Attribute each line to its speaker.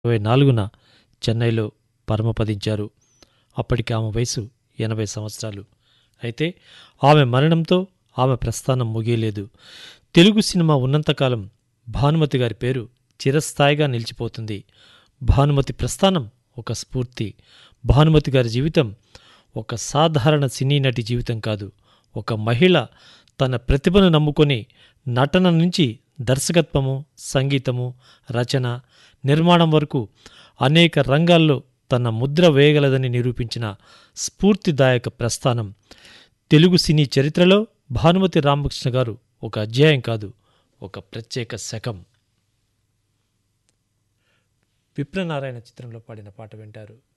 Speaker 1: ఇరవై నాలుగున చెన్నైలో పరమపదించారు అప్పటికి ఆమె వయసు ఎనభై సంవత్సరాలు అయితే ఆమె మరణంతో ఆమె ప్రస్థానం ముగియలేదు తెలుగు సినిమా ఉన్నంతకాలం భానుమతి గారి పేరు చిరస్థాయిగా నిలిచిపోతుంది భానుమతి ప్రస్థానం ఒక స్ఫూర్తి భానుమతి గారి జీవితం ఒక సాధారణ సినీ నటి జీవితం కాదు ఒక మహిళ తన ప్రతిభను నమ్ముకొని నటన నుంచి దర్శకత్వము సంగీతము రచన నిర్మాణం వరకు అనేక రంగాల్లో తన ముద్ర వేయగలదని నిరూపించిన స్ఫూర్తిదాయక ప్రస్థానం తెలుగు సినీ చరిత్రలో భానుమతి రామకృష్ణ గారు ఒక అధ్యాయం కాదు ఒక ప్రత్యేక శకం విప్రనారాయణ చిత్రంలో పాడిన పాట వింటారు